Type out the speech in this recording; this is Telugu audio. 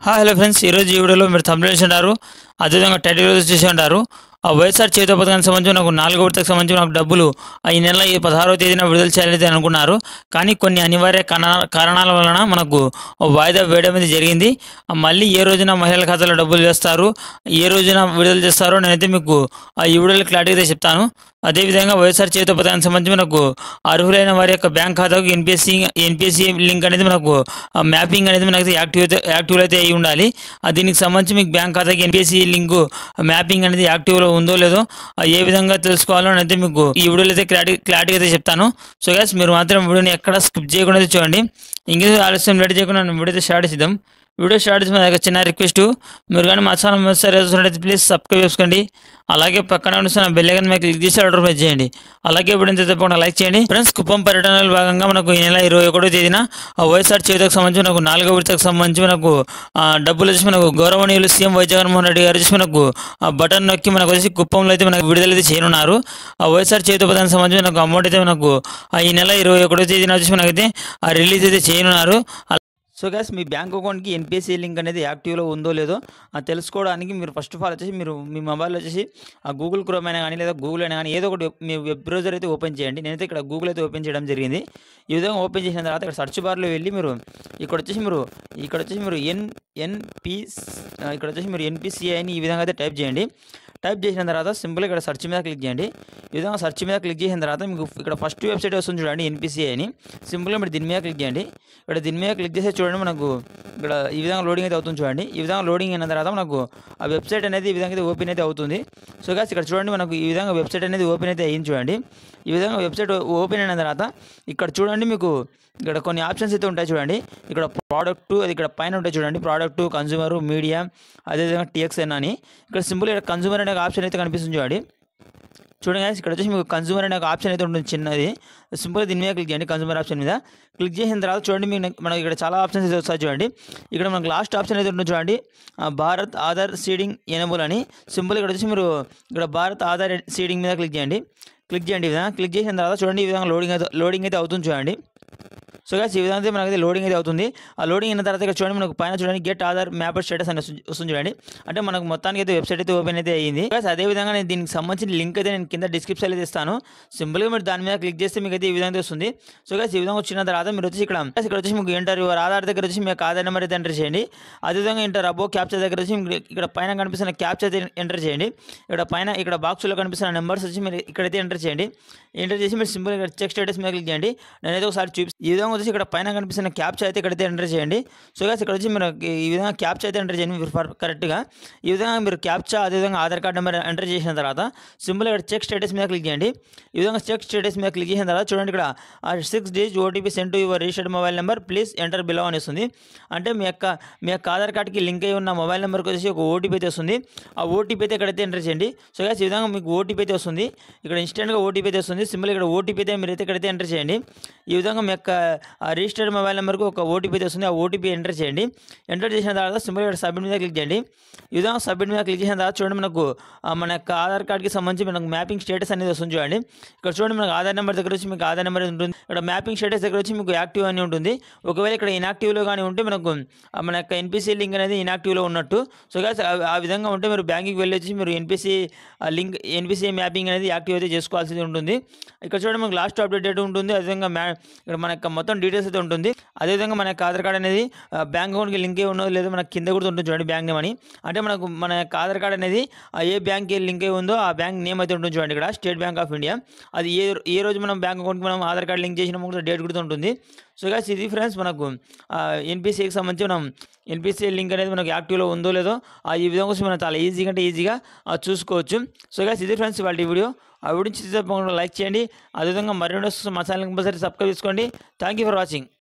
హాయ్ హలో ఫ్రెండ్స్ ఈరోజు ఈ వీడియోలో మీరు తమిళ చేసి ఉంటారు అదేవిధంగా టైటిల్ రోజు చేసి ఉంటారు ఆ వైఎస్ఆర్ చేతితో పథకానికి సంబంధించి నాకు నాలుగో విడతకు సంబంధించి నాకు డబ్బులు ఆ ఈ నెల ఈ పదహారవ తేదీన విడుదల చేయాలని అనుకున్నారు కానీ కొన్ని అనివార్య కారణ- కారణాల వలన మనకు వాయిదా వేయడం అనేది జరిగింది ఆ మళ్ళీ ఏ రోజున మహిళల ఖాతాలో డబ్బులు వేస్తారు ఏ రోజున విడుదల చేస్తారో నేనైతే మీకు ఆ ఈ వీడియోలో క్లారిటీగా చెప్తాను అదేవిధంగా వైఎస్ఆర్ చేతితో పథకానికి సంబంధించి మనకు అర్హులైన వారి యొక్క బ్యాంక్ ఖాతాకు ఎన్పిఎస్సి ఎన్పిఎస్సి లింక్ అనేది మనకు ఆ మ్యాపింగ్ అనేది మనకి యాక్టివ్ అయితే యాక్టివ్లో అయితే అయి ఉండాలి ఆ దీనికి సంబంధించి మీకు బ్యాంక్ ఖాతాకి ఎన్పిఎస్సి లింక్ మ్యాపింగ్ అనేది యాక్టివ్లో ఉందో లేదో ఆ ఏ విధంగా తెలుసుకోవాలో అయితే మీకు ఈ వీడియోలో అయితే క్లారిటీ క్లారిటీగా అయితే చెప్తాను సో గ్యాస్ మీరు మాత్రం వీడియోని ఎక్కడ స్కిప్ చేయకుండా అయితే చూడండి ఇంగ్లీష్ ఆలస్యం రెడీ చేయకుండా నేను వీడియో అయితే స్టార్ట్ చేద్దాం వీడియో స్టార్ట్ చేసిన ఒక చిన్న రిక్వెస్ట్ మీరు కానీ మా ఛానల్ మొదటిసారి చూసినట్లయితే ప్లీజ్ సబ్స్క్రైబ్ చేసుకోండి అలాగే పక్కన ఉన్న బెల్ ఐకాన్ మీద క్లిక్ చేసి ఆర్డర్ ప్రెస్ చేయండి అలాగే ఇప్పుడు ఇంత తప్పకుండా లైక్ చేయండి ఫ్రెండ్స్ కుప్పం పర్యటనలో భాగంగా మనకు ఈ నెల ఇరవై ఒకటో తేదీన ఆ వైఎస్ఆర్ చేతికి సంబంధించి మనకు నాలుగో విడతకు సంబంధించి మనకు ఆ, డబ్బులు వచ్చి మనకు గౌరవనీయులు సీఎం వై జగన్మోహన్ రెడ్డి గారు వచ్చి మనకు ఆ బటన్ నొక్కి మనకు వచ్చి కుప్పంలో అయితే మనకు విడుదల అయితే చేయనున్నారు ఆ వైఎస్ఆర్ చేతి పథకానికి సంబంధించి మనకు అమౌంట్ అయితే మనకు ఆ, ఈ నెల ఇరవై ఒకటో తేదీన వచ్చి మనకైతే ఆ రిలీజ్ అయితే చేయనున్నారు సో గ్యాస్ మీ బ్యాంక్ అకౌంట్కి ఎన్పిఎస్సి లింక్ అనేది యాక్టివ్లో ఉందో లేదో అది తెలుసుకోవడానికి మీరు ఫస్ట్ ఆఫ్ ఆల్ వచ్చేసి మీరు మీ మొబైల్ వచ్చేసి ఆ గూగుల్ క్రోమ్ అయినా కానీ లేదా గూగుల్ అయినా కానీ ఏదో ఒకటి మీ వెబ్ బ్రౌజర్ అయితే ఓపెన్ చేయండి నేనైతే ఇక్కడ గూగుల్ అయితే ఓపెన్ చేయడం జరిగింది ఈ విధంగా ఓపెన్ చేసిన తర్వాత ఇక్కడ సర్చ్ బార్లో వెళ్ళి మీరు ఇక్కడ వచ్చేసి మీరు ఇక్కడ వచ్చేసి మీరు ఎన్ ఎన్పి ఇక్కడ వచ్చేసి మీరు ఎన్పిసిఐ అని ఈ విధంగా అయితే టైప్ చేయండి టైప్ చేసిన తర్వాత సింపుల్ ఇక్కడ సెర్చ్ మీద క్లిక్ చేయండి ఈ విధంగా సెర్చ్ మీద క్లిక్ చేసిన తర్వాత మీకు ఇక్కడ ఫస్ట్ వెబ్సైట్ వస్తుంది చూడండి ఎన్పిసిఐ అని సింపుల్గా మీరు దీని మీద క్లిక్ చేయండి ఇక్కడ దీని మీద క్లిక్ చేస్తే చూడండి మనకు ఇక్కడ ఈ విధంగా లోడింగ్ అయితే అవుతుంది చూడండి ఈ విధంగా లోడింగ్ అయిన తర్వాత మనకు ఆ వెబ్సైట్ అనేది ఈ విధంగా అయితే ఓపెన్ అయితే అవుతుంది సో గాస్ ఇక్కడ చూడండి మనకు ఈ విధంగా వెబ్సైట్ అనేది ఓపెన్ అయితే అయ్యింది చూడండి ఈ విధంగా వెబ్సైట్ ఓపెన్ అయిన తర్వాత ఇక్కడ చూడండి మీకు ఇక్కడ కొన్ని ఆప్షన్స్ అయితే ఉంటాయి చూడండి ఇక్కడ ప్రోడక్ట్ అది ఇక్కడ పైన ఉంటాయి చూడండి ప్రోడక్ట్ కన్జ్యూమర్ మీడియా అదేవిధంగా టీఎక్స్ఎన్ అని ఇక్కడ సింపుల్ ఇక్కడ కన్జ్యూమర్ అనే ఒక ఆప్షన్ అయితే కనిపిస్తుంది చూడండి చూడండి guys, ఇక్కడ వచ్చేసి మీకు కన్జ్యూమర్ అనే ఒక ఆప్షన్ అయితే ఉంటుంది చిన్నది సింపుల్గా దీని మీద క్లిక్ చేయండి కన్జ్యూమర్ ఆప్షన్ మీద క్లిక్ చేసిన తర్వాత చూడండి మీకు మనకి ఇక్కడ చాలా ఆప్షన్స్ అయితే వస్తాయి చూడండి ఇక్కడ మనకు లాస్ట్ ఆప్షన్ అయితే ఉంటుంది చూడండి ఆ, భారత్ ఆధార్ సీడింగ్ ఎనబుల్ అని సింపుల్ ఇక్కడ వచ్చి మీరు ఇక్కడ భారత్ ఆధార్ సీడింగ్ మీద క్లిక్ చేయండి క్లిక్ చేయండి ఈ విధంగా క్లిక్ చేసిన తర్వాత చూడండి ఈ విధంగా లోడింగ్ అయితే లోడింగ్ అయితే అవుతుంది చూడండి సో గాస్ ఈ విధంగా అయితే మనకైతే లోడింగ్ అయితే అవుతుంది ఆ లోడింగ్ అయిన తర్వాత ఇక్కడ చూడండి మనకు పైన చూడండి గెట్ ఆధార్ మ్యాప్ స్టేటస్ అని వస్తుంది వస్తుంది చూడండి అంటే మనకు మొత్తానికి అయితే వెబ్సైట్ అయితే ఓపెన్ అయితే అయ్యింది గాస్ అదే విధంగా నేను దీనికి సంబంధించిన లింక్ అయితే నేను కింద డిస్క్రిప్షన్ అయితే ఇస్తాను సింపుల్గా మీరు దాని మీద క్లిక్ చేస్తే మీకు అయితే ఈ విధంగా వస్తుంది సో గాస్ ఈ విధంగా వచ్చిన తర్వాత మీరు వచ్చి ఇక్కడ guys, ఇక్కడ వచ్చి మీకు ఎంటర్ యువర్ ఆధార్ దగ్గర వచ్చి మీకు ఆధార్ నెంబర్ అయితే ఎంటర్ చేయండి అదేవిధంగా ఎంటర్ అబో క్యాప్చర్ దగ్గర వచ్చి మీకు ఇక్కడ పైన కనిపిస్తున్న క్యాప్చర్ అయితే ఎంటర్ చేయండి ఇక్కడ పైన ఇక్కడ బాక్స్లో కనిపిస్తున్న నెంబర్స్ వచ్చి మీరు ఇక్కడైతే ఎంటర్ చేయండి ఎంటర్ చేసి మీరు సింపుల్ ఇక్కడ చెక్ స్టేటస్ మీద క్లిక్ చేయండి నేనైతే ఒకసారి చూపి ఈ విధంగా వచ్చి ఇక్కడ పైన కనిపిస్తున్న క్యాప్చర్ అయితే ఇక్కడైతే ఎంటర్ చేయండి సో గాస్ ఇక్కడ వచ్చి మీరు ఈ విధంగా క్యాప్చర్ అయితే ఎంటర్ చేయండి మీరు కరెక్ట్గా ఈ విధంగా మీరు క్యాప్చా అదేవిధంగా ఆధార్ కార్డ్ నెంబర్ ఎంటర్ చేసిన తర్వాత సింపుల్ ఇక్కడ చెక్ స్టేటస్ మీద క్లిక్ చేయండి ఈ విధంగా చెక్ స్టేటస్ మీద క్లిక్ చేసిన తర్వాత చూడండి ఇక్కడ six days OTP send to your registered mobile number please enter below అని వస్తుంది అంటే మీ యొక్క మీ యొక్క ఆధార్ కార్డ్కి లింక్ అయి ఉన్న మొబైల్ నెంబర్కి వచ్చేసి ఒక ఓటీపీ అయితే వస్తుంది ఆ ఓటీపీ అయితే ఇక్కడైతే ఎంటర్ చేయండి సో గాస్ ఈ విధంగా మీకు ఓటీపీ అయితే వస్తుంది ఇక్కడ ఇన్స్టెంట్గా ఓటీపీ అయితే వస్తుంది సింపుల్ ఇక్కడ ఓటీపీ అయితే మీరు అయితే ఇక్కడైతే ఎంటర్ చేయండి ఈ విధంగా మీ యొక్క రిజిస్టర్డ్ మొబైల్ నెంబర్కి ఒక ఓటీపీ అయితే వస్తుంది ఆ ఓటీపీ ఎంటర్ చేయండి ఎంటర్ చేసిన తర్వాత సింపుల్ ఇక్కడ సబ్మిట్ మీద క్లిక్ చేయండి ఈ విధంగా సబ్మిట్ మీద క్లిక్ చేసిన తర్వాత చూడండి మనకు ఆ, మన యొక్క ఆధార్ కార్డ్కి సంబంధించి మనకు మ్యాపింగ్ స్టేటస్ అనేది వస్తుంది చూడండి ఇక్కడ చూడండి మనకు ఆధార్ నెంబర్ దగ్గర వచ్చి మీకు ఆధార్ నెంబర్ ఉంటుంది ఇక్కడ మ్యాపింగ్ స్టేటస్ దగ్గర వచ్చి మీకు యాక్టివ్ అని ఉంటుంది ఒకవేళ ఇక్కడ ఇనాక్టివ్లో కానీ ఉంటే మనకు ఆ, మన యొక్క ఎన్పిసి లింక్ అనేది ఇనాక్టివ్లో ఉన్నట్టు సో గాస్ ఆ విధంగా ఉంటే మీరు బ్యాంకింగ్ వెళ్ళి వచ్చి మీరు ఎన్పిసి లింక్ ఎన్పిసి మ్యాపింగ్ అనేది యాక్టివ్ అయితే చేసుకోవాల్సి ఉంటుంది ఇక్కడ చూడండి మనకు లాస్ట్ అప్డేట్ డేట్ ఉంటుంది అదేవిధంగా మ్యా ఇక్కడ మన యొక్క మొత్తం డీటెయిల్స్ అయితే ఉంటుంది అదేవిధంగా మన యొక్క ఆధార్ కార్డ్ అనేది బ్యాంక్ అకౌంట్కి లింక్ అయి ఉన్నదో లేదో మనకి కింద కూడా ఉంటుంది చూడండి బ్యాంక్ నేమ్ అని అంటే మనకు మన యొక్క ఆధార్ కార్డ్ అనేది ఆ ఏ బ్యాంక్కి లింక్ అయి ఉందో ఆ బ్యాంక్ నేమ్ అయితే ఉంటుంది చూడండి ఇక్కడ స్టేట్ బ్యాంక్ ఆఫ్ ఇండియా అది ఏ ఏ రోజు మనం బ్యాంక్ అకౌంట్కి మనం ఆధార్ కార్డ్ లింక్ చేసినా కూడా డేట్ కూడా ఉంటుంది సో గాస్ ఇది ఫ్రెండ్స్ మనకు ఎన్పిసికి సంబంధించి మనం ఎన్పిసి లింక్ అనేది మనకు యాక్టివ్లో ఉందో లేదో ఆ ఈ విధంగా వచ్చి మనం చాలా ఈజీగా అంటే ఈజీగా ఆ, చూసుకోవచ్చు సో గాస్ ఇది ఫ్రెండ్స్ వాళ్ళ వీడియో ఆ వీడియో తప్పకుండా లైక్ చేయండి అదేవిధంగా మరిన్ని మా ఛానల్ కంపల్సరీ సబ్స్క్రైబ్ చేసుకోండి థ్యాంక్ యూ ఫర్ వాచింగ్